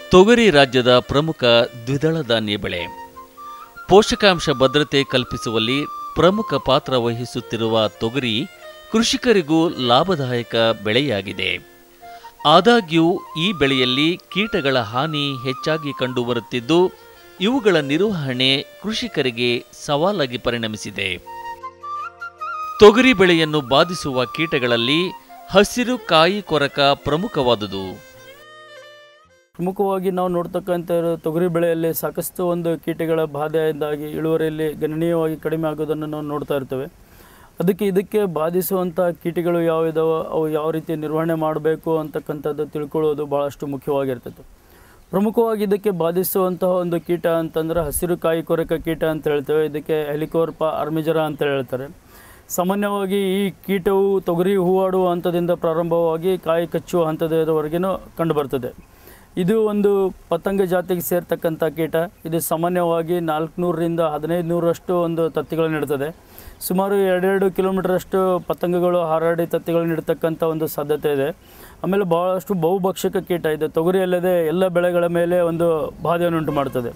ತೊಗರಿ ರಾಜ್ಯದ ಪ್ರಮುಖ ದ್ವಿದಳ ಧಾನ್ಯ ಬೆಳೆ ಪೋಷಕಾಂಶ ಭದ್ರತೆ ಕಲ್ಪಿಸುವಲ್ಲಿ ಪ್ರಮುಖ ಪಾತ್ರ ವಹಿಸುತ್ತಿರುವ ತೊಗರಿ ಕೃಷಿಕರಿಗೂ ಲಾಭದಾಯಕ ಬೆಳೆಯಾಗಿದೆ ಆದಾಗ್ಯೂ ಈ ಬೆಳೆಯಲ್ಲಿ ಕೀಟಗಳ ಹಾನಿ ಹೆಚ್ಚಾಗಿ ಕಂಡುಬರುತ್ತಿದ್ದು ಇವುಗಳ ನಿರ್ವಹಣೆ ಕೃಷಿಕರಿಗೆ ಸವಾಲಾಗಿ ಪರಿಣಮಿಸಿದೆ ತೊಗರಿ ಬೆಳೆಯನ್ನು ಬಾಧಿಸುವ ಕೀಟಗಳಲ್ಲಿ ಹಸಿರು ಕಾಯಿ ಕೊರಕ ಪ್ರಮುಖವಾದುದು ಪ್ರಮುಖವಾಗಿ ನಾವು ನೋಡ್ತಕ್ಕಂಥ ತೊಗರಿ ಬೆಳೆಯಲ್ಲಿ ಸಾಕಷ್ಟು ಒಂದು ಕೀಟಗಳ ಬಾಧೆಯಿಂದಾಗಿ ಇಳುವರಿಯಲ್ಲಿ ಗಣನೀಯವಾಗಿ ಕಡಿಮೆ ಆಗೋದನ್ನು ನಾವು ನೋಡ್ತಾ ಇರ್ತೇವೆ ಅದಕ್ಕೆ ಇದಕ್ಕೆ ಬಾಧಿಸುವಂಥ ಕೀಟಗಳು ಯಾವ ಇದಾವೋ ಅವು ಯಾವ ರೀತಿ ನಿರ್ವಹಣೆ ಮಾಡಬೇಕು ಅಂತಕ್ಕಂಥದ್ದು ತಿಳ್ಕೊಳ್ಳೋದು ಭಾಳಷ್ಟು ಮುಖ್ಯವಾಗಿರ್ತೈತೆ ಪ್ರಮುಖವಾಗಿ ಇದಕ್ಕೆ ಬಾಧಿಸುವಂತಹ ಒಂದು ಕೀಟ ಅಂತಂದ್ರೆ ಹಸಿರು ಕಾಯಿ ಕೊರಕ ಕೀಟ ಅಂತ ಹೇಳ್ತೇವೆ ಇದಕ್ಕೆ ಹೆಲಿಕೋರ್ಪ ಅರ್ಮಿಜರ ಅಂತ ಹೇಳ್ತಾರೆ ಸಾಮಾನ್ಯವಾಗಿ ಈ ಕೀಟವು ತೊಗರಿ ಹೂವಾಡುವ ಹಂತದಿಂದ ಪ್ರಾರಂಭವಾಗಿ ಕಾಯಿ ಕಚ್ಚುವ ಹಂತದವರೆಗೂ ಕಂಡುಬರ್ತದೆ ಇದು ಒಂದು ಪತಂಗ ಜಾತಿಗೆ ಸೇರ್ತಕ್ಕಂಥ ಕೀಟ ಇದು ಸಾಮಾನ್ಯವಾಗಿ ನಾಲ್ಕುನೂರರಿಂದ ಹದಿನೈದು ನೂರಷ್ಟು ಒಂದು ತತ್ತಿಗಳನ್ನು ಇಡ್ತದೆ ಸುಮಾರು ಎರಡೆರಡು ಕಿಲೋಮೀಟರಷ್ಟು ಪತಂಗಗಳು ಹಾರಾಡಿ ತತ್ತಿಗಳನ್ನು ಇಡ್ತಕ್ಕಂಥ ಒಂದು ಸಾಧ್ಯತೆ ಇದೆ ಆಮೇಲೆ ಭಾಳಷ್ಟು ಬಹುಭಕ್ಷಕ ಕೀಟ ಇದೆ ತೊಗರಿ ಅಲ್ಲದೆ ಎಲ್ಲ ಬೆಳೆಗಳ ಮೇಲೆ ಒಂದು ಬಾಧೆಯನ್ನು ಉಂಟು ಮಾಡ್ತದೆ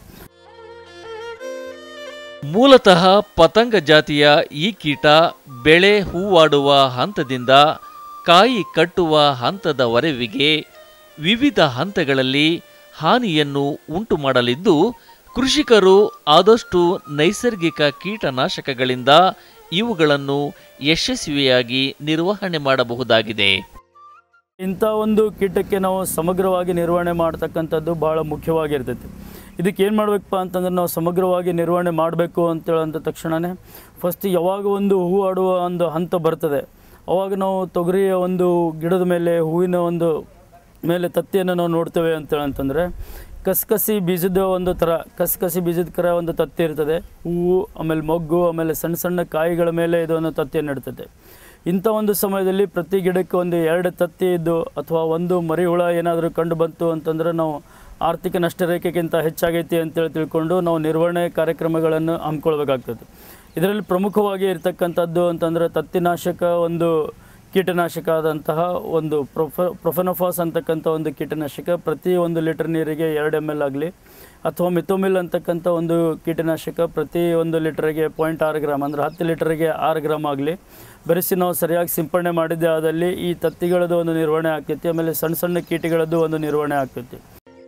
ಮೂಲತಃ ಪತಂಗ ಜಾತಿಯ ಈ ಕೀಟ ಬೆಳೆ ಹೂವಾಡುವ ಹಂತದಿಂದ ಕಾಯಿ ಕಟ್ಟುವ ಹಂತದವರೆವಿಗೆ ವಿವಿಧ ಹಂತಗಳಲ್ಲಿ ಹಾನಿಯನ್ನು ಉಂಟು ಮಾಡಲಿದ್ದು ಕೃಷಿಕರು ಆದಷ್ಟು ನೈಸರ್ಗಿಕ ಕೀಟನಾಶಕಗಳಿಂದ ಇವುಗಳನ್ನು ಯಶಸ್ವಿಯಾಗಿ ನಿರ್ವಹಣೆ ಮಾಡಬಹುದಾಗಿದೆ ಇಂಥ ಒಂದು ಕೀಟಕ್ಕೆ ನಾವು ಸಮಗ್ರವಾಗಿ ನಿರ್ವಹಣೆ ಮಾಡ್ತಕ್ಕಂಥದ್ದು ಭಾಳ ಮುಖ್ಯವಾಗಿರ್ತೈತಿ ಇದಕ್ಕೆ ಏನು ಮಾಡಬೇಕಪ್ಪ ಅಂತಂದ್ರೆ ನಾವು ಸಮಗ್ರವಾಗಿ ನಿರ್ವಹಣೆ ಮಾಡಬೇಕು ಅಂತೇಳಂದ ತಕ್ಷಣವೇ ಫಸ್ಟ್ ಯಾವಾಗ ಒಂದು ಹೂ ಆಡುವ ಒಂದು ಹಂತ ಬರ್ತದೆ ಅವಾಗ ನಾವು ತೊಗರಿಯ ಒಂದು ಗಿಡದ ಮೇಲೆ ಹೂವಿನ ಒಂದು ಮೇಲೆ ತತ್ತಿಯನ್ನು ನಾವು ನೋಡ್ತೇವೆ ಅಂತೇಳಂತಂದರೆ ಕಸಕಸಿ ಬೀಜದ ಒಂದು ಥರ ಕಸಕಸಿ ಬೀಜದ ಕರ ಒಂದು ತತ್ತಿ ಇರ್ತದೆ ಹೂವು ಆಮೇಲೆ ಮೊಗ್ಗು ಆಮೇಲೆ ಸಣ್ಣ ಸಣ್ಣ ಕಾಯಿಗಳ ಮೇಲೆ ಇದೊಂದು ತತ್ತಿಯನ್ನು ಇಡ್ತದೆ ಇಂಥ ಒಂದು ಸಮಯದಲ್ಲಿ ಪ್ರತಿ ಗಿಡಕ್ಕೆ ಒಂದು ಎರಡು ತತ್ತಿ ಇದ್ದು ಅಥವಾ ಒಂದು ಮರಿ ಹುಳ ಏನಾದರೂ ಕಂಡು ಬಂತು ಅಂತಂದ್ರೆ ನಾವು ಆರ್ಥಿಕ ನಷ್ಟ ರೇಖೆಗಿಂತ ಹೆಚ್ಚಾಗೈತಿ ಅಂತೇಳಿ ತಿಳ್ಕೊಂಡು ನಾವು ನಿರ್ವಹಣೆ ಕಾರ್ಯಕ್ರಮಗಳನ್ನು ಹಮ್ಮಿಕೊಳ್ಬೇಕಾಗ್ತದೆ ಇದರಲ್ಲಿ ಪ್ರಮುಖವಾಗಿ ಇರತಕ್ಕಂಥದ್ದು ಅಂತಂದರೆ ತತ್ತಿನಾಶಕ ಒಂದು ಕೀಟನಾಶಕ ಆದಂತಹ ಒಂದು ಪ್ರೊಫ ಪ್ರೊಫೆನೋಫಾಸ್ ಅಂತಕ್ಕಂಥ ಒಂದು ಕೀಟನಾಶಕ ಪ್ರತಿ ಒಂದು ಲೀಟರ್ ನೀರಿಗೆ ಎರಡು ಎಮ್ ಎಲ್ ಆಗಲಿ ಅಥವಾ ಮಿಥೋಮಿಲ್ ಅಂತಕ್ಕಂಥ ಒಂದು ಕೀಟನಾಶಕ ಪ್ರತಿ ಒಂದು ಲೀಟರ್ಗೆ ಪಾಯಿಂಟ್ ಆರು ಗ್ರಾಮ್ ಅಂದರೆ ಹತ್ತು ಲೀಟರ್ಗೆ ಆರು ಗ್ರಾಮ್ ಆಗಲಿ ಬೆರೆಸಿ ನಾವು ಸರಿಯಾಗಿ ಸಿಂಪಡಣೆ ಮಾಡಿದ್ದೆ ಆದಲ್ಲಿ ಈ ತತ್ತಿಗಳದ್ದು ಒಂದು ನಿರ್ವಹಣೆ ಆಗ್ತೈತಿ ಆಮೇಲೆ ಸಣ್ಣ ಸಣ್ಣ ಕೀಟಗಳದ್ದು ಒಂದು ನಿರ್ವಹಣೆ ಆಗ್ತೈತಿ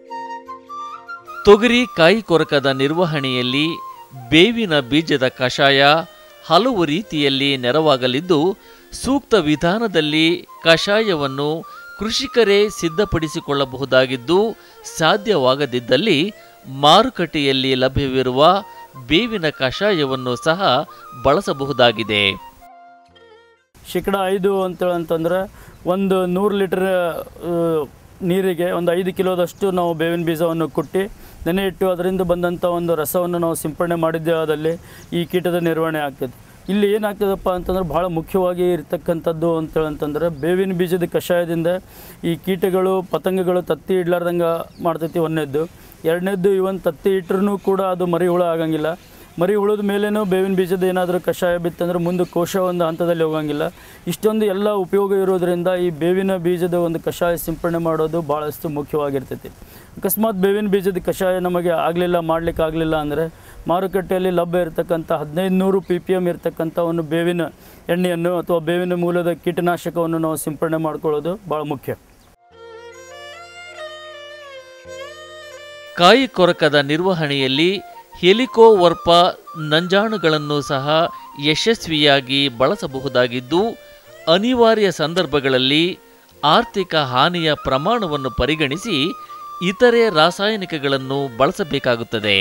ತೊಗರಿ ಕಾಯಿ ಕೊರಕದ ನಿರ್ವಹಣೆಯಲ್ಲಿ ಬೇವಿನ ಬೀಜದ ಕಷಾಯ ಹಲವು ರೀತಿಯಲ್ಲಿ ನೆರವಾಗಲಿದ್ದು ಸೂಕ್ತ ವಿಧಾನದಲ್ಲಿ ಕಷಾಯವನ್ನು ಕೃಷಿಕರೇ ಸಿದ್ಧಪಡಿಸಿಕೊಳ್ಳಬಹುದಾಗಿದ್ದು ಸಾಧ್ಯವಾಗದಿದ್ದಲ್ಲಿ ಮಾರುಕಟ್ಟೆಯಲ್ಲಿ ಲಭ್ಯವಿರುವ ಬೇವಿನ ಕಷಾಯವನ್ನು ಸಹ ಬಳಸಬಹುದಾಗಿದೆ ಶೇಕಡ ಐದು ಅಂತೇಳಿ ಅಂತಂದ್ರೆ ಒಂದು ನೂರು ಲೀಟರ್ ಆ, ನೀರಿಗೆ ಒಂದು ಐದು ಕಿಲೋದಷ್ಟು ನಾವು ಬೇವಿನ ಬೀಜವನ್ನು ಕುಟ್ಟಿ ನೆನೆ ಇಟ್ಟು ಅದರಿಂದ ಬಂದಂಥ ಒಂದು ರಸವನ್ನು ನಾವು ಸಿಂಪಡಣೆ ಮಾಡಿದ್ದೇ ಆದಲ್ಲಿ ಈ ಕೀಟದ ನಿರ್ವಹಣೆ ಆಗ್ತದೆ ಇಲ್ಲಿ ಏನಾಗ್ತದಪ್ಪ ಅಂತಂದ್ರೆ ಭಾಳ ಮುಖ್ಯವಾಗಿ ಇರ್ತಕ್ಕಂಥದ್ದು ಅಂತೇಳಿ ಅಂತಂದ್ರೆ ಬೇವಿನ ಬೀಜದ ಕಷಾಯದಿಂದ ಈ ಕೀಟಗಳು ಪತಂಗಗಳು ತತ್ತಿ ಇಡ್ಲಾರ್ದಂಗೆ ಮಾಡ್ತೈತಿ ಒಂದನೇದ್ದು ಎರಡನೇದ್ದು ಇವನ್ ತತ್ತಿ ಇಟ್ಟರೂ ಕೂಡ ಅದು ಮರಿ ಹುಳ ಆಗಂಗಿಲ್ಲ ಮರಿ ಉಳಿದ ಮೇಲೇನೂ ಬೇವಿನ ಬೀಜದ ಏನಾದರೂ ಕಷಾಯ ಬಿತ್ತಂದ್ರೆ ಮುಂದೆ ಕೋಶ ಒಂದು ಹಂತದಲ್ಲಿ ಹೋಗಂಗಿಲ್ಲ ಇಷ್ಟೊಂದು ಎಲ್ಲ ಉಪಯೋಗ ಇರೋದ್ರಿಂದ ಈ ಬೇವಿನ ಬೀಜದ ಒಂದು ಕಷಾಯ ಸಿಂಪಡಣೆ ಮಾಡೋದು ಭಾಳಷ್ಟು ಮುಖ್ಯವಾಗಿರ್ತೈತಿ ಅಕಸ್ಮಾತ್ ಬೇವಿನ ಬೀಜದ ಕಷಾಯ ನಮಗೆ ಆಗಲಿಲ್ಲ ಮಾಡಲಿಕ್ಕೆ ಆಗಲಿಲ್ಲ ಅಂದರೆ ಮಾರುಕಟ್ಟೆಯಲ್ಲಿ ಲಭ್ಯ ಇರತಕ್ಕಂಥ ಹದಿನೈದು ನೂರು ಪಿ ಪಿ ಎಮ್ ಇರತಕ್ಕಂಥ ಒಂದು ಬೇವಿನ ಎಣ್ಣೆಯನ್ನು ಅಥವಾ ಬೇವಿನ ಮೂಲದ ಕೀಟನಾಶಕವನ್ನು ನಾವು ಸಿಂಪಡಣೆ ಮಾಡ್ಕೊಳ್ಳೋದು ಭಾಳ ಮುಖ್ಯ ಕಾಯಿ ಕೊರಕದ ನಿರ್ವಹಣೆಯಲ್ಲಿ ಹೆಲಿಕೋವರ್ಪ ನಂಜಾಣುಗಳನ್ನು ಸಹ ಯಶಸ್ವಿಯಾಗಿ ಬಳಸಬಹುದಾಗಿದ್ದು ಅನಿವಾರ್ಯ ಸಂದರ್ಭಗಳಲ್ಲಿ ಆರ್ಥಿಕ ಹಾನಿಯ ಪ್ರಮಾಣವನ್ನು ಪರಿಗಣಿಸಿ ಇತರೆ ರಾಸಾಯನಿಕಗಳನ್ನು ಬಳಸಬೇಕಾಗುತ್ತದೆ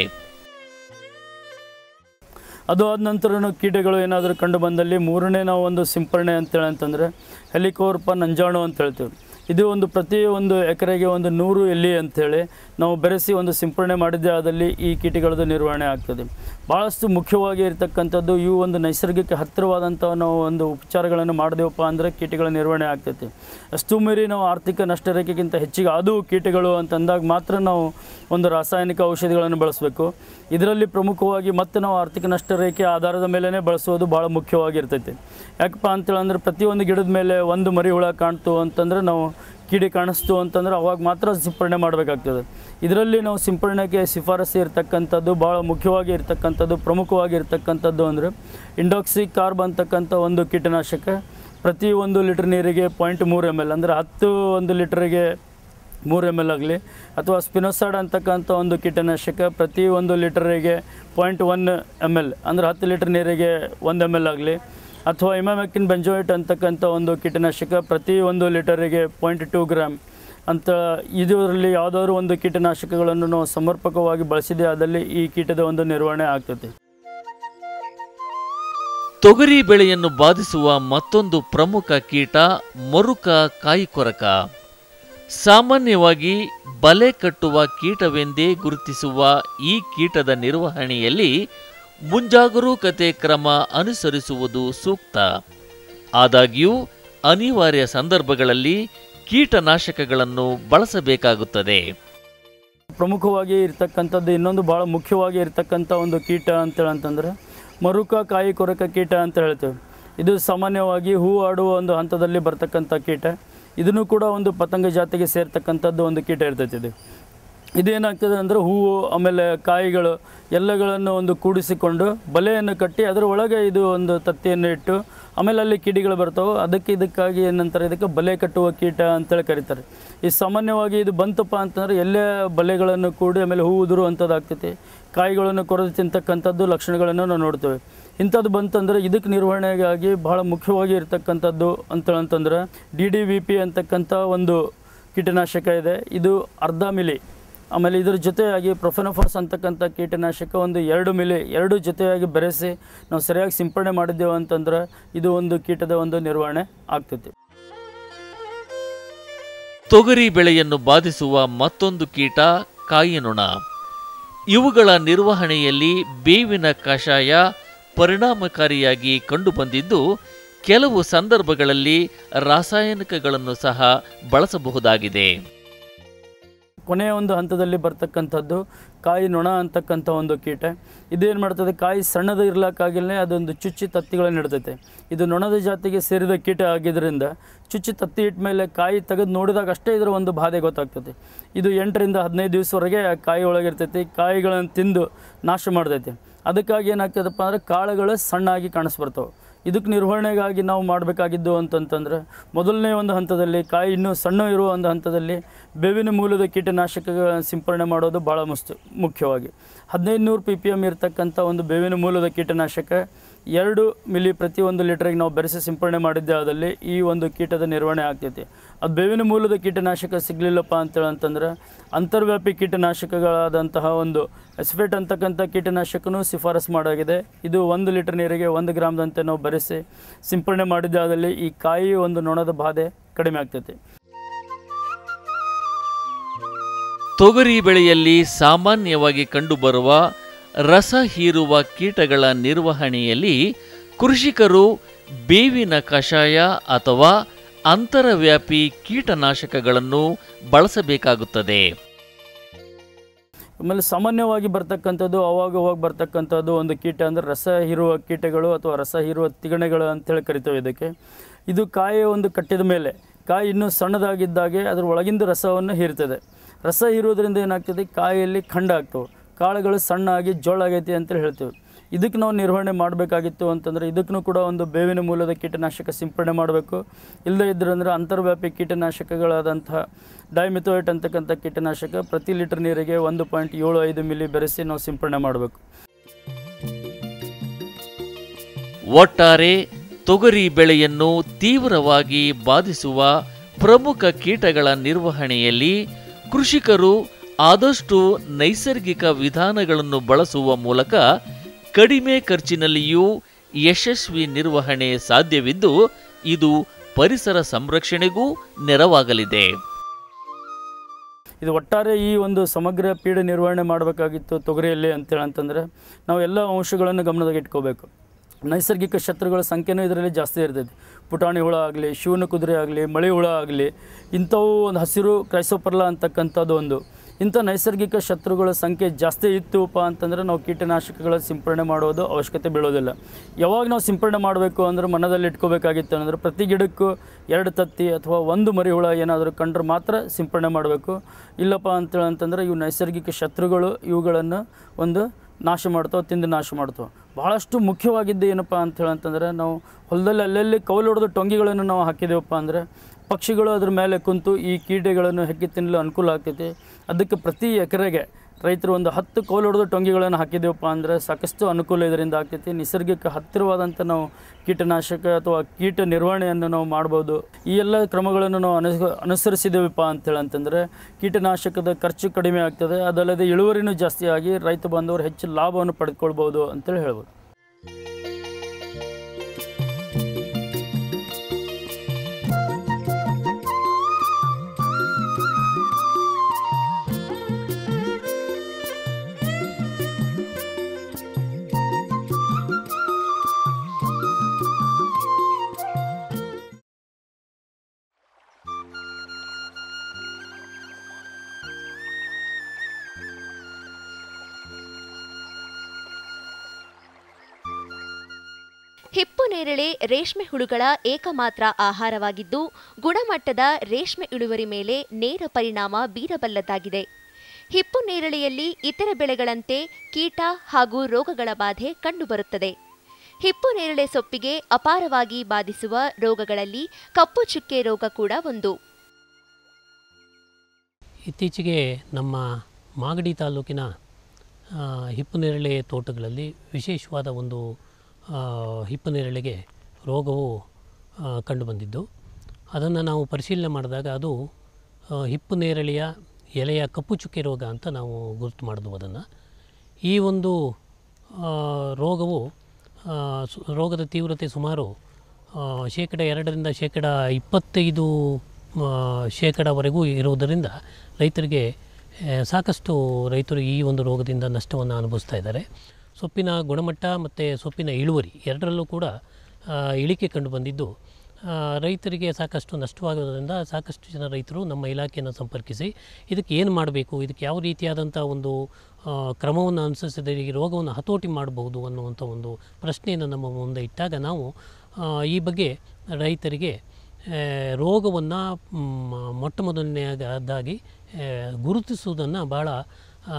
ಅದು ಆದ ನಂತರ ಕೀಟಗಳು ಏನಾದರೂ ಕಂಡು ಬಂದಲ್ಲಿ ಮೂರನೇ ನಾವು ಒಂದು ಸಿಂಪರಣೆ ಅಂತೇಳಿ ಅಂತಂದರೆ ಹೆಲಿಕೋರ್ಪ ನಂಜಾಣು ಅಂತ ಹೇಳ್ತೀವಿ ಇದು ಒಂದು ಪ್ರತಿ ಒಂದು ಎಕರೆಗೆ ಒಂದು ನೂರು ಎಲ್ಲಿ ಅಂಥೇಳಿ ನಾವು ಬೆರೆಸಿ ಒಂದು ಸಿಂಪರಣೆ ಮಾಡಿದ್ದೇ ಆದಲ್ಲಿ ಈ ಕೀಟಗಳದ್ದು ನಿರ್ವಹಣೆ ಆಗ್ತದೆ ಭಾಳಷ್ಟು ಮುಖ್ಯವಾಗಿ ಇರತಕ್ಕಂಥದ್ದು ಇವು ಒಂದು ನೈಸರ್ಗಿಕ ಹತ್ತಿರವಾದಂಥ ನಾವು ಒಂದು ಉಪಚಾರಗಳನ್ನು ಮಾಡಿದೆವಪ್ಪ ಅಂದರೆ ಕೀಟಗಳ ನಿರ್ವಹಣೆ ಆಗ್ತೈತಿ ಅಷ್ಟು ಮೀರಿ ನಾವು ಆರ್ಥಿಕ ನಷ್ಟ ರೇಖೆಗಿಂತ ಹೆಚ್ಚಿಗೆ ಅದು ಕೀಟಗಳು ಅಂತಂದಾಗ ಮಾತ್ರ ನಾವು ಒಂದು ರಾಸಾಯನಿಕ ಔಷಧಿಗಳನ್ನು ಬಳಸಬೇಕು ಇದರಲ್ಲಿ ಪ್ರಮುಖವಾಗಿ ಮತ್ತೆ ನಾವು ಆರ್ಥಿಕ ನಷ್ಟ ರೇಖೆ ಆಧಾರದ ಮೇಲೇ ಬಳಸೋದು ಭಾಳ ಮುಖ್ಯವಾಗಿರ್ತೈತಿ ಯಾಕಪ್ಪ ಅಂತೇಳಿ ಅಂದ್ರೆ ಪ್ರತಿಯೊಂದು ಗಿಡದ ಮೇಲೆ ಒಂದು ಮರಿ ಹುಳ ಕಾಣ್ತು ಅಂತಂದ್ರೆ ನಾವು ಕಿಡಿ ಕಾಣಿಸ್ತು ಅಂತಂದ್ರೆ ಅವಾಗ ಮಾತ್ರ ಸಿಂಪರಣೆ ಮಾಡಬೇಕಾಗ್ತದೆ ಇದರಲ್ಲಿ ನಾವು ಸಿಂಪರಣೆಗೆ ಶಿಫಾರಸು ಇರತಕ್ಕಂಥದ್ದು ಭಾಳ ಮುಖ್ಯವಾಗಿ ಇರತಕ್ಕಂಥದ್ದು ಪ್ರಮುಖವಾಗಿ ಇರತಕ್ಕಂಥದ್ದು ಅಂದರೆ ಇಂಡಾಕ್ಸಿ ಕಾರ್ಬ್ ಅಂತಕ್ಕಂಥ ಒಂದು ಕೀಟನಾಶಕ ಪ್ರತಿ ಒಂದು ಲೀಟ್ರ್ ನೀರಿಗೆ ಪಾಯಿಂಟ್ ಮೂರು ಎಮ್ ಎಲ್ ಅಂದರೆ ಹತ್ತು ಒಂದು ಲೀಟ್ರಿಗೆ ಮೂರು ಎಮ್ ಎಲ್ ಆಗಲಿ ಅಥವಾ ಸ್ಪಿನೋಸಾಡ್ ಅಂತಕ್ಕಂಥ ಒಂದು ಕೀಟನಾಶಕ ಪ್ರತಿ ಒಂದು ಲೀಟರಿಗೆ ಪಾಯಿಂಟ್ ಒನ್ ಎಮ್ ಎಲ್ ಅಂದರೆ ಹತ್ತು ಲೀಟ್ರ್ ನೀರಿಗೆ ಒಂದು ಎಮ್ ಎಲ್ ಆಗಲಿ ಅಥವಾ ಇಮಾಮೆಕ್ಟಿನ್ ಬೆಂಜೋಯಿಟ್ ಅಂತಕ್ಕಂಥ ಒಂದು ಕೀಟನಾಶಕ ಪ್ರತಿ ಒಂದು ಲೀಟರಿಗೆ ಪಾಯಿಂಟ್ ಟೂ ಗ್ರಾಮ್ ಅಂತ ಇದರಲ್ಲಿ ಯಾವುದಾದ್ರು ಒಂದು ಕೀಟನಾಶಕಗಳನ್ನು ನಾವು ಸಮರ್ಪಕವಾಗಿ ಬಳಸಿದೆ ಆದಲ್ಲಿ ಈ ಕೀಟದ ಒಂದು ನಿರ್ವಹಣೆ ಆಗ್ತದೆ ತೊಗರಿ ಬೆಳೆಯನ್ನು ಬಾಧಿಸುವ ಮತ್ತೊಂದು ಪ್ರಮುಖ ಕೀಟ ಮರುಕ ಕಾಯಿಕೊರಕ ಸಾಮಾನ್ಯವಾಗಿ ಬಲೆ ಕಟ್ಟುವ ಕೀಟವೆಂದೇ ಗುರುತಿಸುವ ಈ ಕೀಟದ ನಿರ್ವಹಣೆಯಲ್ಲಿ ಮುಂಜಾಗರೂಕತೆ ಕ್ರಮ ಅನುಸರಿಸುವುದು ಸೂಕ್ತ ಆದಾಗ್ಯೂ ಅನಿವಾರ್ಯ ಸಂದರ್ಭಗಳಲ್ಲಿ ಕೀಟನಾಶಕಗಳನ್ನು ಬಳಸಬೇಕಾಗುತ್ತದೆ ಪ್ರಮುಖವಾಗಿ ಇರ್ತಕ್ಕಂಥದ್ದು ಇನ್ನೊಂದು ಭಾಳ ಮುಖ್ಯವಾಗಿ ಇರ್ತಕ್ಕಂಥ ಒಂದು ಕೀಟ ಅಂತೇಳಿ ಅಂತಂದರೆ ಮರುಕ ಕಾಯಿ ಕೊರಕ ಕೀಟ ಅಂತ ಹೇಳ್ತೇವೆ ಇದು ಸಾಮಾನ್ಯವಾಗಿ ಹೂ ಆಡುವ ಒಂದು ಹಂತದಲ್ಲಿ ಬರ್ತಕ್ಕಂಥ ಕೀಟ ಇದನ್ನು ಕೂಡ ಒಂದು ಪತಂಗ ಜಾತಿಗೆ ಸೇರ್ತಕ್ಕಂಥದ್ದು ಒಂದು ಕೀಟ ಇರ್ತೈತೆ ಇದು ಇದೇನಾಗ್ತದೆ ಅಂದರೆ ಹೂವು ಆಮೇಲೆ ಕಾಯಿಗಳು ಎಲ್ಲಗಳನ್ನು ಒಂದು ಕೂಡಿಸಿಕೊಂಡು ಬಲೆಯನ್ನು ಕಟ್ಟಿ ಅದರ ಒಳಗೆ ಇದು ಒಂದು ತತ್ತಿಯನ್ನು ಇಟ್ಟು ಆಮೇಲೆ ಅಲ್ಲಿ ಕಿಡಿಗಳು ಬರ್ತಾವೆ ಅದಕ್ಕೆ ಇದಕ್ಕಾಗಿ ಏನಂತಾರೆ ಇದಕ್ಕೆ ಬಲೆ ಕಟ್ಟುವ ಕೀಟ ಅಂತೇಳಿ ಕರೀತಾರೆ ಈ ಸಾಮಾನ್ಯವಾಗಿ ಇದು ಬಂತಪ್ಪ ಅಂತಂದರೆ ಎಲ್ಲೇ ಬಲೆಗಳನ್ನು ಕೂಡಿ ಆಮೇಲೆ ಹೂ ಉದುರು ಅಂಥದ್ದಾಗ್ತೈತಿ ಕಾಯಿಗಳನ್ನು ಕೊರೆದು ತಿಂತಕ್ಕಂಥದ್ದು ಲಕ್ಷಣಗಳನ್ನು ನಾವು ನೋಡ್ತೇವೆ ಇಂಥದ್ದು ಬಂತಂದರೆ ಇದಕ್ಕೆ ನಿರ್ವಹಣೆಗಾಗಿ ಬಹಳ ಮುಖ್ಯವಾಗಿ ಇರ್ತಕ್ಕಂಥದ್ದು ಅಂತೇಳಂತಂದ್ರೆ ಡಿ ಡಿ ವಿ ಪಿ ಅಂತಕ್ಕಂಥ ಒಂದು ಕೀಟನಾಶಕ ಇದೆ ಇದು ಅರ್ಧ ಮಿಲಿ ಆಮೇಲೆ ಇದ್ರ ಜೊತೆಯಾಗಿ ಪ್ರೊಫೆನೋಫಾಸ್ ಅಂತಕ್ಕಂಥ ಕೀಟನಾಶಕ ಒಂದು ಎರಡು ಮಿಲಿ ಎರಡು ಜೊತೆಯಾಗಿ ಬೆರೆಸಿ ನಾವು ಸರಿಯಾಗಿ ಸಿಂಪಡಣೆ ಮಾಡಿದ್ದೇವೆ ಅಂತಂದ್ರೆ ಇದು ಒಂದು ಕೀಟದ ಒಂದು ನಿರ್ವಹಣೆ ಆಗ್ತೈತಿ ತೊಗರಿ ಬೆಳೆಯನ್ನು ಬಾಧಿಸುವ ಮತ್ತೊಂದು ಕೀಟ ಕಾಯಿನೊಣ ಇವುಗಳ ನಿರ್ವಹಣೆಯಲ್ಲಿ ಬೇವಿನ ಕಷಾಯ ಪರಿಣಾಮಕಾರಿಯಾಗಿ ಕಂಡುಬಂದಿದ್ದು ಕೆಲವು ಸಂದರ್ಭಗಳಲ್ಲಿ ರಾಸಾಯನಿಕಗಳನ್ನು ಸಹ ಬಳಸಬಹುದಾಗಿದೆ ಕೊನೆಯ ಒಂದು ಹಂತದಲ್ಲಿ ಬರ್ತಕ್ಕಂಥದ್ದು ಕಾಯಿ ನೊಣ ಅಂತಕ್ಕಂಥ ಒಂದು ಕೀಟ ಇದೇನು ಮಾಡ್ತದೆ ಕಾಯಿ ಸಣ್ಣದು ಇರ್ಲಕ್ಕಾಗಿಲ್ಲೇ ಅದೊಂದು ಚುಚ್ಚಿ ತತ್ತಿಗಳನ್ನು ಇಡ್ತೈತೆ ಇದು ನೊಣದ ಜಾತಿಗೆ ಸೇರಿದ ಕೀಟ ಆಗಿದ್ದರಿಂದ ಚುಚ್ಚಿ ತತ್ತಿ ಇಟ್ಟ ಮೇಲೆ ಕಾಯಿ ತೆಗೆದು ನೋಡಿದಾಗ ಅಷ್ಟೇ ಇದರ ಒಂದು ಬಾಧೆ ಗೊತ್ತಾಗ್ತದೆ ಇದು ಎಂಟರಿಂದ ಹದಿನೈದು ದಿವಸವರೆಗೆ ಆ ಕಾಯಿ ಒಳಗಿರ್ತೈತಿ ಕಾಯಿಗಳನ್ನು ತಿಂದು ನಾಶ ಮಾಡ್ತೈತಿ ಅದಕ್ಕಾಗಿ ಏನಾಗ್ತದಪ್ಪ ಅಂದರೆ ಕಾಳುಗಳು ಸಣ್ಣಾಗಿ ಕಾಣಿಸ್ಬರ್ತವೆ ಇದಕ್ಕೆ ನಿರ್ವಹಣೆಗಾಗಿ ನಾವು ಮಾಡಬೇಕಾಗಿದ್ದು ಅಂತಂತಂದ್ರೆ ಮೊದಲನೇ ಒಂದು ಹಂತದಲ್ಲಿ ಕಾಯಿ ಇನ್ನೂ ಸಣ್ಣ ಇರುವ ಒಂದು ಹಂತದಲ್ಲಿ ಬೇವಿನ ಮೂಲದ ಕೀಟನಾಶಕಗಳ ಸಿಂಪರಣೆ ಮಾಡೋದು ಭಾಳ ಮುಸ್ತು ಮುಖ್ಯವಾಗಿ ಹದಿನೈದು ನೂರು ಪಿ ಪಿ ಎಮ್ ಇರತಕ್ಕಂಥ ಒಂದು ಬೇವಿನ ಮೂಲದ ಕೀಟನಾಶಕ ಎರಡು ಮಿಲಿ ಪ್ರತಿಯೊಂದು ಲೀಟ್ರಿಗೆ ನಾವು ಬೆರೆಸಿ ಸಿಂಪರಣೆ ಮಾಡಿದ್ದೆ ಆದಲ್ಲಿ ಈ ಒಂದು ಕೀಟದ ನಿರ್ವಹಣೆ ಆಗ್ತೈತಿ ಅದು ಬೇವಿನ ಮೂಲದ ಕೀಟನಾಶಕ ಸಿಗಲಿಲ್ಲಪ್ಪ ಅಂತೇಳಿ ಅಂತಂದ್ರೆ ಅಂತರ್ವ್ಯಾಪಿ ಕೀಟನಾಶಕಗಳಾದಂತಹ ಒಂದು ಎಸ್ಫೇಟ್ ಅಂತಕ್ಕಂಥ ಕೀಟನಾಶಕನೂ ಶಿಫಾರಸು ಮಾಡಾಗಿದೆ ಇದು ಒಂದು ಲೀಟರ್ ನೀರಿಗೆ ಒಂದು ಗ್ರಾಮ್ದಂತೆ ನಾವು ಬೆರೆಸಿ ಸಿಂಪರಣೆ ಮಾಡಿದ್ದೆ ಆದಲ್ಲಿ ಈ ಕಾಯಿ ಒಂದು ನೊಣದ ಬಾಧೆ ಕಡಿಮೆ ಆಗ್ತೈತಿ ತೊಗರಿ ಬೆಳೆಯಲ್ಲಿ ಸಾಮಾನ್ಯವಾಗಿ ಕಂಡುಬರುವ ರಸ ಹೀರುವ ಕೀಟಗಳ ನಿರ್ವಹಣೆಯಲ್ಲಿ ಕೃಷಿಕರು ಬೇವಿನ ಕಷಾಯ ಅಥವಾ ಅಂತರವ್ಯಾಪಿ ಕೀಟನಾಶಕಗಳನ್ನು ಬಳಸಬೇಕಾಗುತ್ತದೆ ಆಮೇಲೆ ಸಾಮಾನ್ಯವಾಗಿ ಬರ್ತಕ್ಕಂಥದ್ದು ಅವಾಗ ಅವಾಗ ಬರ್ತಕ್ಕಂಥದ್ದು ಒಂದು ಕೀಟ ಅಂದರೆ ರಸ ಹೀರುವ ಕೀಟಗಳು ಅಥವಾ ರಸ ಹೀರುವ ತಿಗಣೆಗಳು ಅಂತೇಳಿ ಕರಿತೇವೆ ಇದಕ್ಕೆ ಇದು ಕಾಯಿ ಒಂದು ಕಟ್ಟಿದ ಮೇಲೆ ಕಾಯಿ ಇನ್ನೂ ಸಣ್ಣದಾಗಿದ್ದಾಗೆ ಅದರ ಒಳಗಿಂದ ರಸವನ್ನು ಹೀರ್ತದೆ ರಸ ಹೀರೋದ್ರಿಂದ ಏನಾಗ್ತದೆ ಕಾಯಿಯಲ್ಲಿ ಖಂಡ ಆಗ್ತವೆ ಕಾಳುಗಳು ಸಣ್ಣ ಆಗಿ ಜೋಳ ಆಗೈತಿ ಅಂತೇಳಿ ಹೇಳ್ತೇವೆ ಇದಕ್ಕೆ ನಾವು ನಿರ್ವಹಣೆ ಮಾಡಬೇಕಾಗಿತ್ತು ಅಂತಂದರೆ ಇದಕ್ಕೂ ಕೂಡ ಒಂದು ಬೇವಿನ ಮೂಲದ ಕೀಟನಾಶಕ ಸಿಂಪಡಣೆ ಮಾಡಬೇಕು ಇಲ್ಲದೇ ಇದ್ರೆ ಅಂದರೆ ಅಂತರ್ವ್ಯಾಪಿ ಕೀಟನಾಶಕಗಳಾದಂತಹ ಡೈಮಿಥೋಯೇಟ್ ಅಂತಕ್ಕಂಥ ಕೀಟನಾಶಕ ಪ್ರತಿ ಲೀಟರ್ ನೀರಿಗೆ ಒಂದು ಪಾಯಿಂಟ್ ಏಳು ಐದು ಮಿಲಿ ಬೆರೆಸಿ ನಾವು ಸಿಂಪಡಣೆ ಮಾಡಬೇಕು ಒಟ್ಟಾರೆ ತೊಗರಿ ಬೆಳೆಯನ್ನು ತೀವ್ರವಾಗಿ ಬಾಧಿಸುವ ಪ್ರಮುಖ ಕೀಟಗಳ ನಿರ್ವಹಣೆಯಲ್ಲಿ ಕೃಷಿಕರು ಆದಷ್ಟು ನೈಸರ್ಗಿಕ ವಿಧಾನಗಳನ್ನು ಬಳಸುವ ಮೂಲಕ ಕಡಿಮೆ ಖರ್ಚಿನಲ್ಲಿಯೂ ಯಶಸ್ವಿ ನಿರ್ವಹಣೆ ಸಾಧ್ಯವಿದ್ದು ಇದು ಪರಿಸರ ಸಂರಕ್ಷಣೆಗೂ ನೆರವಾಗಲಿದೆ ಇದು ಒಟ್ಟಾರೆ ಈ ಒಂದು ಸಮಗ್ರ ಪೀಡ ನಿರ್ವಹಣೆ ಮಾಡಬೇಕಾಗಿತ್ತು ತೊಗರಿಯಲ್ಲಿ ಅಂತೇಳಿ ಅಂತಂದರೆ ನಾವು ಎಲ್ಲ ಅಂಶಗಳನ್ನು ಗಮನದಾಗ ಇಟ್ಕೋಬೇಕು ನೈಸರ್ಗಿಕ ಶತ್ರುಗಳ ಸಂಖ್ಯೆನೂ ಇದರಲ್ಲಿ ಜಾಸ್ತಿ ಇರ್ತೈತಿ ಪುಟಾಣಿ ಹುಳ ಆಗಲಿ ಶಿವನ ಕುದುರೆ ಆಗಲಿ ಮಳೆ ಹುಳ ಆಗಲಿ ಇಂಥವು ಒಂದು ಹಸಿರು ಕ್ರೈಸೋಪರ್ಲ ಅಂತಕ್ಕಂಥದ್ದು ಒಂದು ಇಂಥ ನೈಸರ್ಗಿಕ ಶತ್ರುಗಳ ಸಂಖ್ಯೆ ಜಾಸ್ತಿ ಇತ್ತುಪ್ಪ ಅಂತಂದರೆ ನಾವು ಕೀಟನಾಶಕಗಳ ಸಿಂಪಡಣೆ ಮಾಡೋದು ಅವಶ್ಯಕತೆ ಬೀಳೋದಿಲ್ಲ ಯಾವಾಗ ನಾವು ಸಿಂಪಡಣೆ ಮಾಡಬೇಕು ಅಂದ್ರೆ ಮನದಲ್ಲಿ ಇಟ್ಕೋಬೇಕಾಗಿತ್ತು ಅಂದರೆ ಪ್ರತಿ ಗಿಡಕ್ಕೂ ಎರಡು ತತ್ತಿ ಅಥವಾ ಒಂದು ಮರಿಹುಳ ಏನಾದರೂ ಕಂಡ್ರೆ ಮಾತ್ರ ಸಿಂಪಡಣೆ ಮಾಡಬೇಕು ಇಲ್ಲಪ್ಪ ಅಂತೇಳಿ ಅಂತಂದರೆ ಇವು ನೈಸರ್ಗಿಕ ಶತ್ರುಗಳು ಇವುಗಳನ್ನು ಒಂದು ನಾಶ ಮಾಡ್ತಾವೆ ತಿಂದು ನಾಶ ಮಾಡ್ತಾವೆ ಭಾಳಷ್ಟು ಮುಖ್ಯವಾಗಿದ್ದು ಏನಪ್ಪ ಅಂತೇಳಿ ಅಂತಂದರೆ ನಾವು ಹೊಲದಲ್ಲಿ ಅಲ್ಲಲ್ಲಿ ಕೌಲು ಹೊಡೆದು ಟೊಂಗಿಗಳನ್ನು ನಾವು ಹಾಕಿದೇವಪ್ಪ ಅಂದರೆ ಪಕ್ಷಿಗಳು ಅದ್ರ ಮೇಲೆ ಕುಂತು ಈ ಕೀಟಗಳನ್ನು ಹೆಕ್ಕಿ ತಿನ್ನಲು ಅನುಕೂಲ ಆಗ್ತೈತಿ ಅದಕ್ಕೆ ಪ್ರತಿ ಎಕರೆಗೆ ರೈತರು ಒಂದು ಹತ್ತು ಕೌಲು ಹೊಡೆದು ಟೊಂಗಿಗಳನ್ನು ಹಾಕಿದೇವಪ್ಪ ಅಂದರೆ ಸಾಕಷ್ಟು ಅನುಕೂಲ ಇದರಿಂದ ಆಗ್ತೈತಿ ನಿಸರ್ಗಕ್ಕೆ ಹತ್ತಿರವಾದಂಥ ನಾವು ಕೀಟನಾಶಕ ಅಥವಾ ಕೀಟ ನಿರ್ವಹಣೆಯನ್ನು ನಾವು ಮಾಡ್ಬೋದು ಈ ಎಲ್ಲ ಕ್ರಮಗಳನ್ನು ನಾವು ಅನು ಅನುಸರಿಸಿದ್ದೇವಪ್ಪ ಅಂತೇಳಿ ಅಂತಂದರೆ ಕೀಟನಾಶಕದ ಖರ್ಚು ಕಡಿಮೆ ಆಗ್ತದೆ ಅದಲ್ಲದೆ ಇಳುವರಿನೂ ಜಾಸ್ತಿ ಆಗಿ ರೈತ ಬಾಂಧವರು ಹೆಚ್ಚು ಲಾಭವನ್ನು ಪಡೆದುಕೊಳ್ಬೋದು ಅಂತೇಳಿ ಹೇಳ್ಬೋದು ಹಿಪ್ಪು ನೇರಳೆ ರೇಷ್ಮೆ ಹುಳುಗಳ ಏಕಮಾತ್ರ ಆಹಾರವಾಗಿದ್ದು ಗುಣಮಟ್ಟದ ರೇಷ್ಮೆ ಇಳುವರಿ ಮೇಲೆ ನೇರ ಪರಿಣಾಮ ಬೀರಬಲ್ಲದಾಗಿದೆ ಹಿಪ್ಪು ನೇರಳೆಯಲ್ಲಿ ಇತರ ಬೆಳೆಗಳಂತೆ ಕೀಟ ಹಾಗೂ ರೋಗಗಳ ಬಾಧೆ ಕಂಡುಬರುತ್ತದೆ ಹಿಪ್ಪು ನೇರಳೆ ಸೊಪ್ಪಿಗೆ ಅಪಾರವಾಗಿ ಬಾಧಿಸುವ ರೋಗಗಳಲ್ಲಿ ಕಪ್ಪು ಚುಕ್ಕೆ ರೋಗ ಕೂಡ ಒಂದು ಇತ್ತೀಚೆಗೆ ನಮ್ಮ ಮಾಗಡಿ ತಾಲೂಕಿನ ಆ, ಹಿಪ್ಪುನೇರಳೆ ತೋಟಗಳಲ್ಲಿ ವಿಶೇಷವಾದ ಒಂದು ಆ, ಹಿಪ್ಪುನೇರಳೆಗೆ ರೋಗವು ಆ, ಕಂಡುಬಂದಿದ್ದು ಅದನ್ನು ನಾವು ಪರಿಶೀಲನೆ ಮಾಡಿದಾಗ ಅದು ಆ, ಹಿಪ್ಪುನೇರಳೆಯ ಎಲೆಯ ಕಪ್ಪು ಚುಕ್ಕೆ ರೋಗ ಅಂತ ನಾವು ಗುರುತು ಮಾಡಿದ್ವು ಅದನ್ನು ಈ ಒಂದು ಆ, ರೋಗವು ಆ, ಸು- ರೋಗದ ತೀವ್ರತೆ ಸುಮಾರು ಆ, ಶೇಕಡ ಎರಡರಿಂದ ಶೇಕಡ ಇಪ್ಪತ್ತೈದು ಆ, ಶೇಕಡವರೆಗೂ ಇರುವುದರಿಂದ ರೈತರಿಗೆ ಆ, ಸಾಕಷ್ಟು ರೈತರು ಈ ಒಂದು ರೋಗದಿಂದ ನಷ್ಟವನ್ನು ಅನುಭವಿಸ್ತಾ ಇದ್ದಾರೆ ಸೊಪ್ಪಿನ ಗುಣಮಟ್ಟ ಮತ್ತು ಸೊಪ್ಪಿನ ಇಳುವರಿ ಎರಡರಲ್ಲೂ ಕೂಡ ಆ, ಇಳಿಕೆ ಕಂಡು ಬಂದಿದ್ದು ಆ, ರೈತರಿಗೆ ಸಾಕಷ್ಟು ನಷ್ಟವಾಗೋದ್ರಿಂದ ಸಾಕಷ್ಟು ಜನ ರೈತರು ನಮ್ಮ ಇಲಾಖೆಯನ್ನು ಸಂಪರ್ಕಿಸಿ ಇದಕ್ಕೆ ಏನು ಮಾಡಬೇಕು ಇದಕ್ಕೆ ಯಾವ ರೀತಿಯಾದಂಥ ಒಂದು ಆ, ಕ್ರಮವನ್ನು ಅನುಸರಿಸಿದರೆ ಈ ರೋಗವನ್ನು ಹತೋಟಿ ಮಾಡಬಹುದು ಅನ್ನುವಂಥ ಒಂದು ಪ್ರಶ್ನೆಯನ್ನು ನಮ್ಮ ಮುಂದೆ ಇಟ್ಟಾಗ ನಾವು ಆ, ಈ ಬಗ್ಗೆ ರೈತರಿಗೆ ರೋಗವನ್ನು ಮೊಟ್ಟ ಮೊದಲನೆಯದಾಗಿ ಆ, ಗುರುತಿಸುವುದನ್ನು ಭಾಳ ಆ,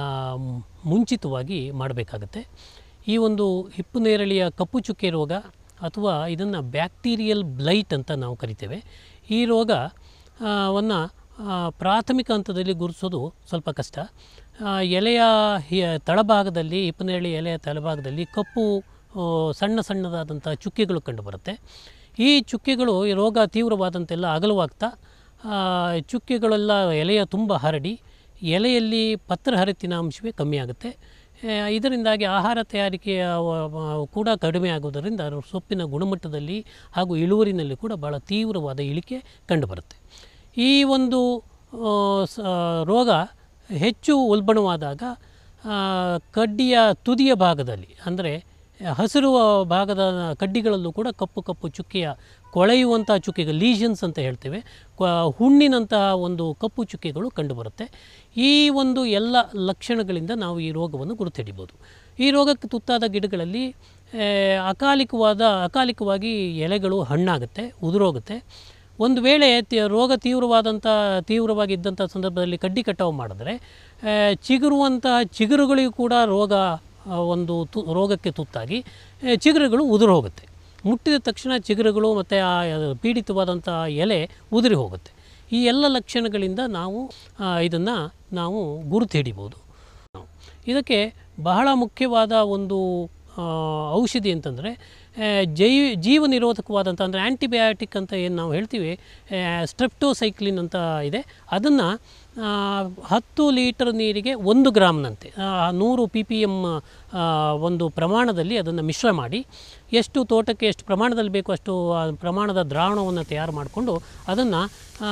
ಮುಂಚಿತವಾಗಿ ಮಾಡಬೇಕಾಗತ್ತೆ ಈ ಒಂದು ಹಿಪ್ಪು ನೇರಳೆಯ ಕಪ್ಪು ಚುಕ್ಕೆ ರೋಗ ಅಥವಾ ಇದನ್ನು ಬ್ಯಾಕ್ಟೀರಿಯಲ್ ಬ್ಲೈಟ್ ಅಂತ ನಾವು ಕರಿತೇವೆ ಈ ರೋಗ ಆ, ವನ್ನು ಆ, ಪ್ರಾಥಮಿಕ ಹಂತದಲ್ಲಿ ಗುರುತಿಸೋದು ಸ್ವಲ್ಪ ಕಷ್ಟ ಆ, ಎಲೆಯ ಹಿ- ತಳಭಾಗದಲ್ಲಿ ಹಿಪ್ಪನೇರಳೆ ಎಲೆಯ ತಳಭಾಗದಲ್ಲಿ ಕಪ್ಪು ಆ, ಸಣ್ಣ ಸಣ್ಣದಾದಂಥ ಚುಕ್ಕೆಗಳು ಕಂಡುಬರುತ್ತೆ ಈ ಚುಕ್ಕೆಗಳು ಈ ರೋಗ ತೀವ್ರವಾದಂತೆಲ್ಲ ಅಗಲವಾಗ್ತಾ ಆ, ಚುಕ್ಕೆಗಳೆಲ್ಲ ಎಲೆಯ ತುಂಬ ಹರಡಿ ಎಲೆಯಲ್ಲಿ ಪತ್ರ ಹರಿತಿನ ಅಂಶವೇ ಕಮ್ಮಿ ಆಗುತ್ತೆ ಆ, ಇದರಿಂದಾಗಿ ಆಹಾರ ತಯಾರಿಕೆಯ ವ- ವ- ಕೂಡ ಕಡಿಮೆ ಆಗುವುದರಿಂದ ಸೊಪ್ಪಿನ ಗುಣಮಟ್ಟದಲ್ಲಿ ಹಾಗೂ ಇಳುವರಿನಲ್ಲಿ ಕೂಡ ಭಾಳ ತೀವ್ರವಾದ ಇಳಿಕೆ ಕಂಡುಬರುತ್ತೆ ಈ ಒಂದು ಆ, ಸ- ರೋಗ ಹೆಚ್ಚು ಉಲ್ಬಣವಾದಾಗ ಆ, ಕಡ್ಡಿಯ ತುದಿಯ ಭಾಗದಲ್ಲಿ ಅಂದರೆ ಹಸಿರು ಭಾಗದ ಕಡ್ಡಿಗಳಲ್ಲೂ ಕೂಡ ಕಪ್ಪು ಕಪ್ಪು ಚುಕ್ಕೆಯ ಕೊಳೆಯುವಂಥ ಚುಕ್ಕೆಗಳು ಲೀಷನ್ಸ್ ಅಂತ ಹೇಳ್ತೇವೆ ಕ್ವ- ಹುಣ್ಣಿನಂತಹ ಒಂದು ಕಪ್ಪು ಚುಕ್ಕೆಗಳು ಕಂಡುಬರುತ್ತೆ ಈ ಒಂದು ಎಲ್ಲ ಲಕ್ಷಣಗಳಿಂದ ನಾವು ಈ ರೋಗವನ್ನು ಗುರುತಿಡಿಬೋದು ಈ ರೋಗಕ್ಕೆ ತುತ್ತಾದ ಗಿಡಗಳಲ್ಲಿ ಆ, ಅಕಾಲಿಕವಾದ ಅಕಾಲಿಕವಾಗಿ ಎಲೆಗಳು ಹಣ್ಣಾಗುತ್ತೆ ಉದುರೋಗುತ್ತೆ ಒಂದು ವೇಳೆ ತಿ- ರೋಗ ತೀವ್ರವಾದಂಥ ತೀವ್ರವಾಗಿದ್ದಂಥ ಸಂದರ್ಭದಲ್ಲಿ ಕಡ್ಡಿ ಕಟಾವು ಮಾಡಿದ್ರೆ ಆ, ಚಿಗುರುವಂತಹ ಚಿಗುರುಗಳಿಗೂ ಕೂಡ ರೋಗ ಆ, ಒಂದು ತು ರೋಗಕ್ಕೆ ತುತ್ತಾಗಿ ಆ, ಚಿಗುರುಗಳು ಉದುರು ಹೋಗುತ್ತೆ ಮುಟ್ಟಿದ ತಕ್ಷಣ ಚಿಗುರುಗಳು ಮತ್ತು ಆ ಪೀಡಿತವಾದಂಥ ಎಲೆ ಉದುರಿ ಹೋಗುತ್ತೆ ಈ ಎಲ್ಲ ಲಕ್ಷಣಗಳಿಂದ ನಾವು ಇದನ್ನು ನಾವು ಗುರುತು ಹಿಡಿಬೋದು ನಾವು ಇದಕ್ಕೆ ಬಹಳ ಮುಖ್ಯವಾದ ಒಂದು ಆ, ಔಷಧಿ ಅಂತಂದರೆ ಜೈ ಜೀವ ನಿರೋಧಕವಾದಂಥ ಅಂದರೆ ಆ್ಯಂಟಿಬಯಾಟಿಕ್ ಅಂತ ಏನು ನಾವು ಹೇಳ್ತೀವಿ ಸ್ಟ್ರೆಪ್ಟೋಸೈಕ್ಲಿನ್ ಅಂತ ಇದೆ ಅದನ್ನು ಹತ್ತು ಲೀಟರ್ ನೀರಿಗೆ ಒಂದು ಗ್ರಾಮ್ನಂತೆ ಆ, ನೂರು ಪಿ ಪಿ ಎಮ್ ಒಂದು ಪ್ರಮಾಣದಲ್ಲಿ ಅದನ್ನು ಮಿಶ್ರ ಮಾಡಿ ಎಷ್ಟು ತೋಟಕ್ಕೆ ಎಷ್ಟು ಪ್ರಮಾಣದಲ್ಲಿ ಬೇಕು ಅಷ್ಟು ಆ ಪ್ರಮಾಣದ ದ್ರಾವಣವನ್ನು ತಯಾರು ಮಾಡಿಕೊಂಡು ಅದನ್ನು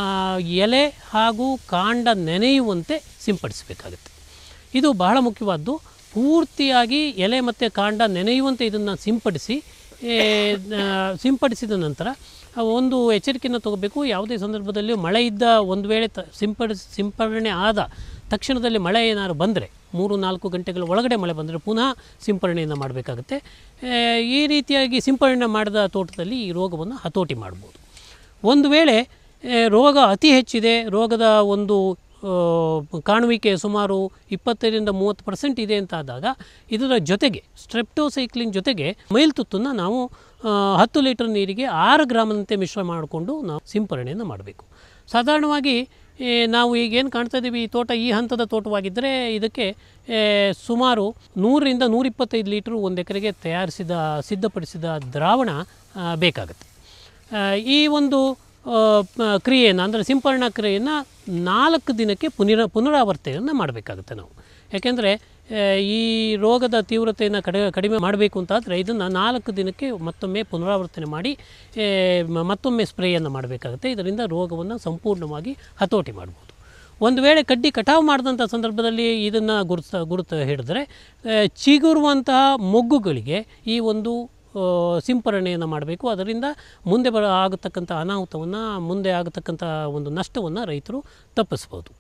ಎಲೆ ಹಾಗೂ ಕಾಂಡ ನೆನೆಯುವಂತೆ ಸಿಂಪಡಿಸಬೇಕಾಗುತ್ತೆ ಇದು ಬಹಳ ಮುಖ್ಯವಾದ್ದು ಪೂರ್ತಿಯಾಗಿ ಎಲೆ ಮತ್ತು ಕಾಂಡ ನೆನೆಯುವಂತೆ ಇದನ್ನು ಸಿಂಪಡಿಸಿ ಏ, ಆ, ಸಿಂಪಡಿಸಿದ ನಂತರ ಆ, ಒಂದು ಎಚ್ಚರಿಕೆಯನ್ನು ತಗೋಬೇಕು ಯಾವುದೇ ಸಂದರ್ಭದಲ್ಲಿ ಮಳೆ ಇದ್ದ ಒಂದು ವೇಳೆ ತ ಸಿಂಪಡ ಸಿಂಪಡಣೆ ಆದ ತಕ್ಷಣದಲ್ಲಿ ಮಳೆ ಏನಾದ್ರು ಬಂದರೆ ಮೂರು ನಾಲ್ಕು ಗಂಟೆಗಳ ಒಳಗಡೆ ಮಳೆ ಬಂದರೆ ಪುನಃ ಸಿಂಪರಣೆಯನ್ನು ಮಾಡಬೇಕಾಗುತ್ತೆ ಆ, ಈ ರೀತಿಯಾಗಿ ಸಿಂಪರಣೆ ಮಾಡಿದ ತೋಟದಲ್ಲಿ ಈ ರೋಗವನ್ನು ಹತೋಟಿ ಮಾಡ್ಬೋದು ಒಂದು ವೇಳೆ ಆ, ರೋಗ ಅತಿ ಹೆಚ್ಚಿದೆ ರೋಗದ ಒಂದು ಆ, ಕಾಣುವಿಕೆ ಸುಮಾರು ಇಪ್ಪತ್ತರಿಂದ ಮೂವತ್ತು ಪರ್ಸೆಂಟ್ ಇದೆ ಅಂತ ಆದಾಗ ಇದರ ಜೊತೆಗೆ ಸ್ಟ್ರೆಪ್ಟೋಸೈಕ್ಲಿನ್ ಜೊತೆಗೆ ಮೈಲ್ತುತ್ತನ್ನು ನಾವು ಆ, ಹತ್ತು ಲೀಟರ್ ನೀರಿಗೆ ಆರು ಗ್ರಾಮದಂತೆ ಮಿಶ್ರ ಮಾಡಿಕೊಂಡು ನಾವು ಸಿಂಪರಣೆಯನ್ನು ಮಾಡಬೇಕು ಸಾಧಾರಣವಾಗಿ ಏ, ನಾವು ಈಗ ಏನು ಕಾಣ್ತಾ ಇದ್ದೀವಿ ಈ ತೋಟ ಈ ಹಂತದ ತೋಟವಾಗಿದ್ದರೆ ಇದಕ್ಕೆ ಏ, ಸುಮಾರು ನೂರರಿಂದ ನೂರಿಪ್ಪತ್ತೈದು ಲೀಟ್ರು ಒಂದು ಎಕರೆಗೆ ತಯಾರಿಸಿದ ಸಿದ್ಧಪಡಿಸಿದ ದ್ರಾವಣ ಆ, ಬೇಕಾಗುತ್ತೆ ಆ, ಈ ಒಂದು ಆ, ಪ- ಕ್ರಿಯೆಯನ್ನು ಅಂದರೆ ಸಿಂಪರಣಾ ಕ್ರಿಯೆಯನ್ನು ನಾಲ್ಕು ದಿನಕ್ಕೆ ಪುನರ ಪುನರಾವರ್ತನೆಯನ್ನು ಮಾಡಬೇಕಾಗುತ್ತೆ ನಾವು ಯಾಕೆಂದರೆ ಈ ರೋಗದ ತೀವ್ರತೆಯನ್ನು ಕಡಿ ಕಡಿಮೆ ಮಾಡಬೇಕು ಅಂತಾದರೆ ಇದನ್ನು ನಾಲ್ಕು ದಿನಕ್ಕೆ ಮತ್ತೊಮ್ಮೆ ಪುನರಾವರ್ತನೆ ಮಾಡಿ ಏ, ಮ- ಮತ್ತೊಮ್ಮೆ ಸ್ಪ್ರೇಯನ್ನು ಮಾಡಬೇಕಾಗುತ್ತೆ ಇದರಿಂದ ರೋಗವನ್ನು ಸಂಪೂರ್ಣವಾಗಿ ಹತೋಟಿ ಮಾಡ್ಬೋದು ಒಂದು ವೇಳೆ ಕಡ್ಡಿ ಕಟಾವು ಮಾಡಿದಂಥ ಸಂದರ್ಭದಲ್ಲಿ ಇದನ್ನು ಗುರುತ ಗುರುತು ಹಿಡಿದ್ರೆ ಆ, ಚಿಗುರುವಂತಹ ಮೊಗ್ಗುಗಳಿಗೆ ಈ ಒಂದು ಆ, ಸಿಂಪರಣೆಯನ್ನು ಮಾಡಬೇಕು ಅದರಿಂದ ಮುಂದೆ ಬರ ಆಗತಕ್ಕಂಥ ಅನಾಹುತವನ್ನು ಮುಂದೆ ಆಗತಕ್ಕಂಥ ಒಂದು ನಷ್ಟವನ್ನು ರೈತರು ತಪ್ಪಿಸ್ಬೋದು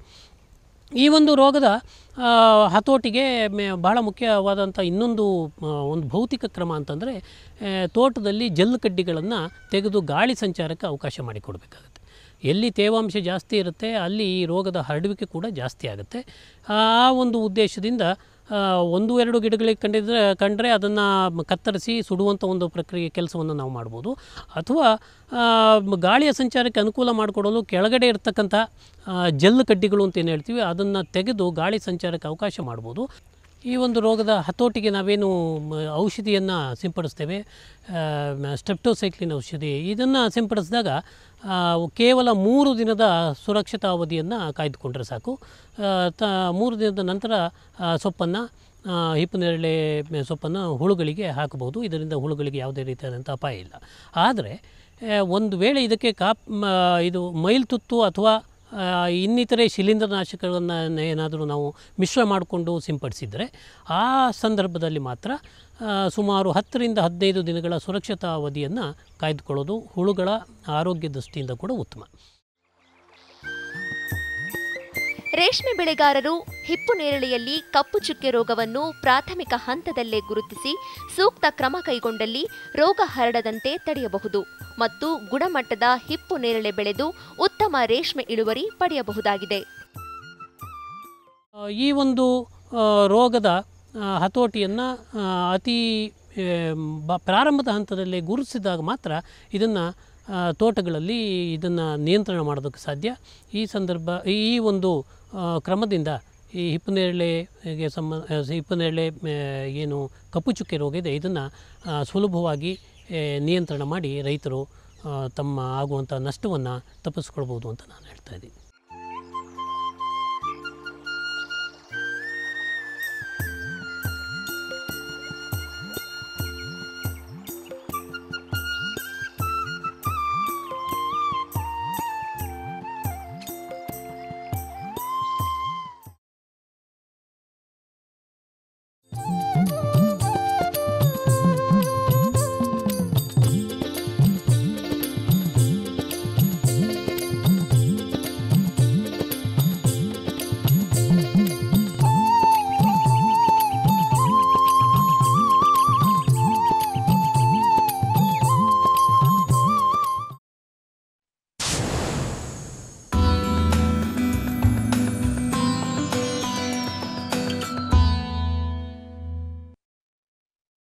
ಈ ಒಂದು ರೋಗದ ಆ, ಹತೋಟಿಗೆ ಮೆ- ಬಹಳ ಮುಖ್ಯವಾದಂಥ ಇನ್ನೊಂದು ಆ, ಒಂದು ಭೌತಿಕ ಕ್ರಮ ಅಂತಂದರೆ ಆ, ತೋಟದಲ್ಲಿ ಜಲ್ಲು ಕಡ್ಡಿಗಳನ್ನು ತೆಗೆದು ಗಾಳಿ ಸಂಚಾರಕ್ಕೆ ಅವಕಾಶ ಮಾಡಿಕೊಡ್ಬೇಕಾಗುತ್ತೆ ಎಲ್ಲಿ ತೇವಾಂಶ ಜಾಸ್ತಿ ಇರುತ್ತೆ ಅಲ್ಲಿ ಈ ರೋಗದ ಹರಡುವಿಕೆ ಕೂಡ ಜಾಸ್ತಿ ಆಗುತ್ತೆ ಆ ಒಂದು ಉದ್ದೇಶದಿಂದ ಆ, ಒಂದು ಎರಡು ಗಿಡಗಳಿಗೆ ಕಂಡಿದ್ರೆ ಕಂಡ್ರೆ ಅದನ್ನು ಕತ್ತರಿಸಿ ಸುಡುವಂಥ ಒಂದು ಪ್ರಕ್ರಿಯೆ ಕೆಲಸವನ್ನು ನಾವು ಮಾಡ್ಬೋದು ಅಥವಾ ಆ, ಮ- ಗಾಳಿಯ ಸಂಚಾರಕ್ಕೆ ಅನುಕೂಲ ಮಾಡಿಕೊಡಲು ಕೆಳಗಡೆ ಇರ್ತಕ್ಕಂಥ ಆ, ಜಲ್ಲು ಕಡ್ಡಿಗಳು ಅಂತ ಏನು ಹೇಳ್ತೀವಿ ಅದನ್ನು ತೆಗೆದು ಗಾಳಿ ಸಂಚಾರಕ್ಕೆ ಅವಕಾಶ ಮಾಡ್ಬೋದು ಈ ಒಂದು ರೋಗದ ಹತೋಟಿಗೆ ನಾವೇನು ಮ- ಔಷಧಿಯನ್ನು ಸಿಂಪಡಿಸ್ತೇವೆ ಸ್ಟೆಪ್ಟೋಸೈಕ್ಲಿನ್ ಔಷಧಿ ಇದನ್ನು ಸಿಂಪಡಿಸಿದಾಗ ಆ, ಕೇವಲ ಮೂರು ದಿನದ ಸುರಕ್ಷತಾ ಅವಧಿಯನ್ನು ಕಾಯ್ದುಕೊಂಡ್ರೆ ಸಾಕು ಆ, ತ ಮೂರು ದಿನದ ನಂತರ ಸೊಪ್ಪನ್ನು ಹಿಪ್ಪನೇರಳೆ ಸೊಪ್ಪನ್ನು ಹುಳುಗಳಿಗೆ ಹಾಕಬಹುದು ಇದರಿಂದ ಹುಳುಗಳಿಗೆ ಯಾವುದೇ ರೀತಿಯಾದಂಥ ಅಪಾಯ ಇಲ್ಲ ಆದರೆ ಆ, ಒಂದು ವೇಳೆ ಇದಕ್ಕೆ ಕಾಪ್ ಮ- ಇದು ಮೈಲ್ತುತ್ತು ಅಥವಾ ಆ, ಇನ್ನಿತರೆ ಶಿಲೀಂಧ್ರನಾಶಕಗಳನ್ನು ಏನಾದರೂ ನಾವು ಮಿಶ್ರ ಮಾಡಿಕೊಂಡು ಸಿಂಪಡಿಸಿದರೆ ಆ ಸಂದರ್ಭದಲ್ಲಿ ಮಾತ್ರ ಆ, ಸುಮಾರು ಹತ್ತರಿಂದ ಹದಿನೈದು ದಿನಗಳ ಸುರಕ್ಷತಾ ಅವಧಿಯನ್ನು ಕಾಯ್ದುಕೊಳ್ಳೋದು ಹುಳುಗಳ ಆರೋಗ್ಯ ದೃಷ್ಟಿಯಿಂದ ಕೂಡ ಉತ್ತಮ ರೇಷ್ಮೆ ಬೆಳೆಗಾರರು ಹಿಪ್ಪು ನೇರಳೆಯಲ್ಲಿ ಕಪ್ಪು ಚುಕ್ಕೆ ರೋಗವನ್ನು ಪ್ರಾಥಮಿಕ ಹಂತದಲ್ಲೇ ಗುರುತಿಸಿ ಸೂಕ್ತ ಕ್ರಮ ಕೈಗೊಂಡಲ್ಲಿ ರೋಗ ಹರಡದಂತೆ ತಡೆಯಬಹುದು ಮತ್ತು ಗುಣಮಟ್ಟದ ಹಿಪ್ಪು ನೇರಳೆ ಬೆಳೆದು ಉತ್ತಮ ರೇಷ್ಮೆ ಇಳುವರಿ ಪಡೆಯಬಹುದಾಗಿದೆ ಆ, ಈ ಒಂದು ಆ, ರೋಗದ ಆ, ಹತೋಟಿಯನ್ನು ಅತಿ ಆ, ಬ- ಪ್ರಾರಂಭದ ಹಂತದಲ್ಲೇ ಗುರುತಿಸಿದಾಗ ಮಾತ್ರ ಇದನ್ನು ತೋಟಗಳಲ್ಲಿ ಇದನ್ನು ನಿಯಂತ್ರಣ ಮಾಡೋದಕ್ಕೆ ಸಾಧ್ಯ ಈ ಸಂದರ್ಭ ಈ ಒಂದು ಆ, ಕ್ರಮದಿಂದ ಈ ಹಿಪ್ಪನೇರಳೆಗೆ ಸಂಬ ಆ, ಹಿಪ್ಪನೇರಳೆ ಆ, ಏನು ಕಪ್ಪು ಚುಕ್ಕೆ ರೋಗ ಇದೆ ಇದನ್ನು ಸುಲಭವಾಗಿ ಆ, ನಿಯಂತ್ರಣ ಮಾಡಿ ರೈತರು ಆ, ತಮ್ಮ ಆಗುವಂಥ ನಷ್ಟವನ್ನು ತಪ್ಪಿಸ್ಕೊಳ್ಬೋದು ಅಂತ ನಾನು ಹೇಳ್ತಾ ಇದ್ದೀನಿ